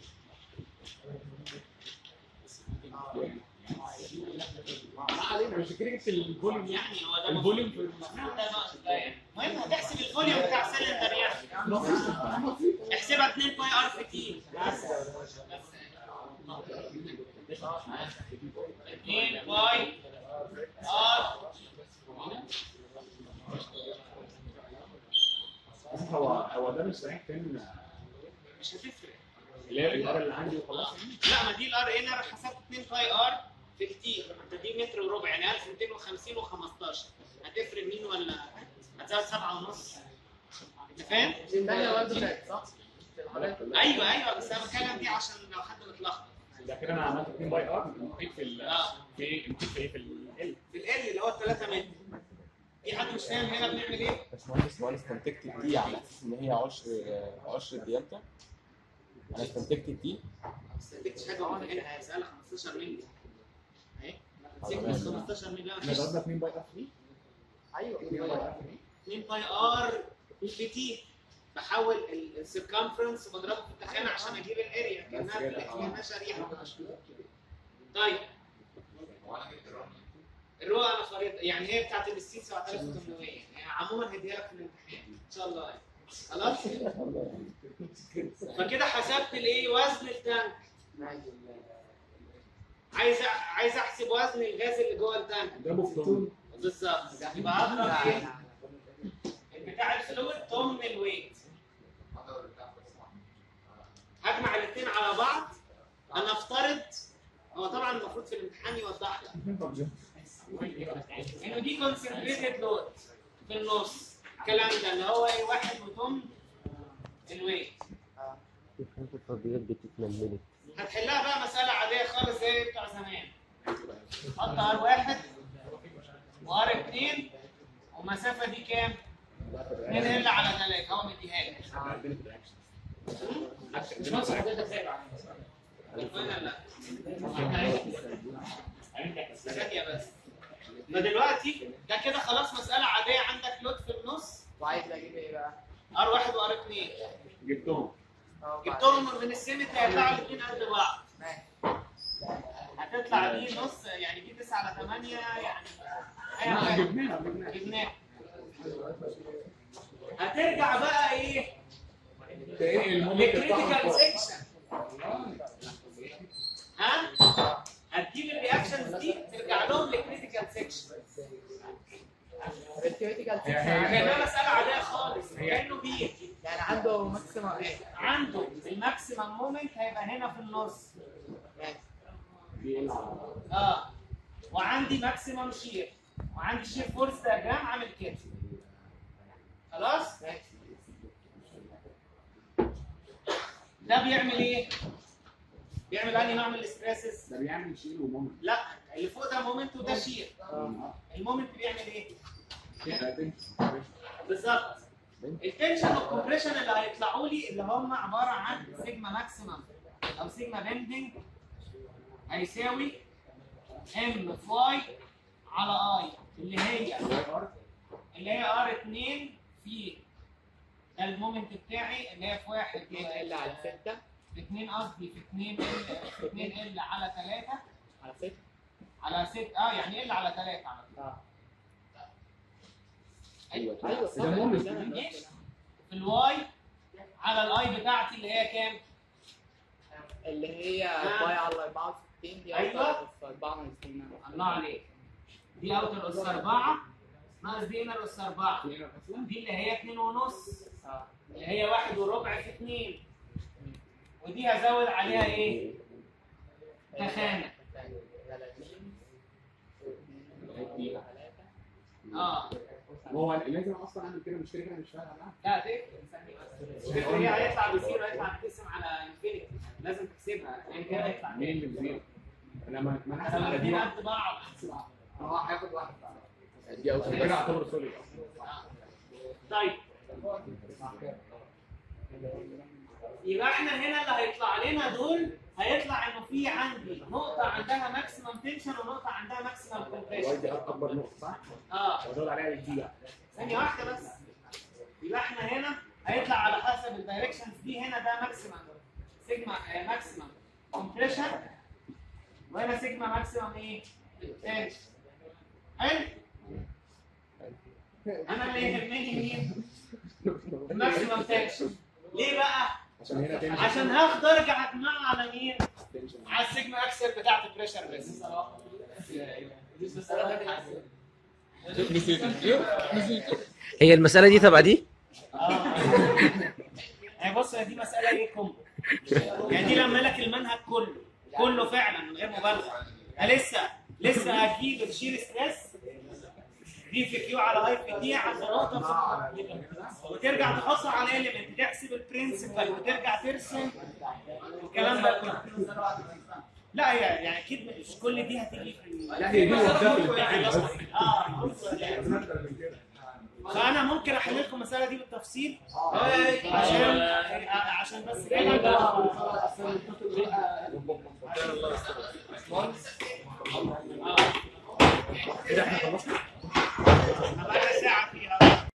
ما علينا مش كده جبت الفوليوم يعني يعني هو ده الفوليوم في المفروض ده ناقص ده يعني. المهم هتحسب الفوليوم بتاع سلندر يعني احسبها 2 باي ار في تي بس بس 2 باي ار هو هو ده مش رايح فين مش هتفرق اللي هي الار اللي عندي وخلاص لا ما دي الار ان انا حسبت 2 باي ار في التي انت دي متر وربع يعني 1250 و15 هتفرق مين ولا هتزود 7 ونص انت فاهم؟ الثانية برضه كانت صح؟ ايوه ايوه بس انا بتكلم دي عشان لو حد متلخبط ده كده انا عملت 2 باي ار محيط في ال آه. في محيط في ايه في ال في ال اللي هو 3 متر في حد مش فاهم هنا بنعمل ايه؟ باشمهندس وانا استنتجت الدي على اساس ان هي عشر عشر الديانتا انا استنتجت الدي ما استنتجتش حاجه وانا هنا هيسالها 15 مللي اهي سيكونس 15 مللي لا احنا مفيش ضربنا 2 باي ار 3 ايوه 2 باي ار في تي بحول السيركمفرنس وبضربه في التخانه عشان اجيب الاريا كانها كانها شريحه طيب الرؤى انا قريت يعني هي بتاعت الستين 7800 يعني عموما هديها لك في الامتحان ان شاء الله يعني. خلاص فكده حسبت الايه وزن التانك عايز أ- عايز احسب وزن الغاز اللي جوه التانك ضربه في طن بالظبط يبقى هضرب ايه بتاع الفلويد ضمن الويت هجمع الاثنين على بعض انا افترض هو طبعا المفروض في الامتحان يوضح لك انه دي كونسنتريتد لود في النص الكلام ده اللي هو ايه واحد وضمن الويت الخمسة الفرديات بتتململت هتحلها بقى مسألة عادية خالص زي بتوع زمان حط ار واحد وار اتنين والمسافة دي كام؟ 2 ال على 3 هو مديها لك مش مقصود حضرتك زي بعض ولا لا ثانية بس فدلوقتي ده كده خلاص مسألة عادية عندك لود في النص وعايز اجيب ايه بقى؟ ار واحد وار اثنين جبتهم أهو جبتهم من السيمتري هيطلعوا الاثنين قد بعض ماشي هتطلع دي نص يعني دي 9 على 8 يعني اي حاجة جبناها جبناها جبناها هترجع بقى ايه؟ لكريتيكال سيكشن ها؟ هتجيب الرياكشنز دي ترجع لهم لكريتيكال سيكشن الكريتيكال كانها مسألة عادية خالص كأنه بير يعني عنده ماكسيمم ايه؟ عنده الماكسيمم مومنت هيبقى هنا في النص ماشي اه وعندي ماكسيمم شير وعندي شير فورس دياجرام عامل كده خلاص ماشي ده بيعمل ايه بيعمل انهي نوع من الاستريسز ده بيعمل شيل ومومنت لا اللي فوق ده مومنت وده شير المومنت بيعمل ايه بالظبط التنشن والكمبريشن اللي هيطلعوا لي اللي هم عباره عن سيجما ماكسيمم او سيجما بندنج هيساوي ام في واي على اي اللي هي اللي هي ار 2 في ده المومنت بتاعي اللي هي في 1 2 ال على 6 في 2 قصدي في 2 ال في 2 ال على 3 على 6 على 6 اه يعني ال على 3 على طول اه ايوه ايوه صح ده مومنت. ماشي في الواي على الاي بتاعتي اللي هي كام؟ اللي هي آه. باي على 64 دي أيوة. أكتر بس 64 الله عليك دي اوتر اس 4 ناقص دي انر اس 4 دي اللي هي 2 ونص اه اللي هي واحد وربع في 2 ودي هزود عليها ايه؟ تخانة 30 اه هو لازم اصلا اعمل كده مش كده كده مش فارقه معاه لا تفرق ثانية بس الفكرة هي هيطلع بزيرو هيطلع بتقسم على انفينيتي لازم تحسبها يعني كده هيطلع مين اللي بزيرو انا ما ما انا احنا هحسب على دي الاثنين واحد. قد بعض هو هياخد واحد دي اوتر كده بس اعتبره سوليد طيب يبقى احنا هنا اللي هيطلع لنا دول هيطلع انه في عندي نقطة عندها ماكسيمم تنشن ونقطة عندها ماكسيمم الواي كومبريشن دي اكبر نقطه صح؟ اه وازود عليها الدي بقى ثانية واحدة بس يبقى احنا هنا هيطلع على حسب الدايركشنز دي هنا ده ماكسيمم سيجما آه ماكسيمم كومبريشن وهنا سيجما ماكسيمم ايه؟ تنشن حلو؟ انا اللي يهمني مين؟ الماكسيمم تنشن ليه بقى؟ عشان هنا تنشن عشان هاخد ارجع اجمعها على مين؟ تنشن على السيجما اكسل بتاعت البريشر بس هي المسألة دي تبع دي؟ اه يعني بص هي دي مساله ايه كومبو يعني دي لما لك المنهج كله كله فعلا من غير مبالغه أنا لسه لسه هجيب الشير ستريس دي في كيو على اي في دي عند نقطه في وترجع تحط على اليمنت تحسب البرنسبل وترجع ترسم الكلام ده كله لا هي يعني اكيد مش كل دي هتيجي في لا هي دي وحدها في الامتحان بس اه لازم اكتر من كده فانا ممكن احل لكم المساله دي بالتفصيل عشان عشان بس كده كده احنا خلصنا بقى ساعه فيها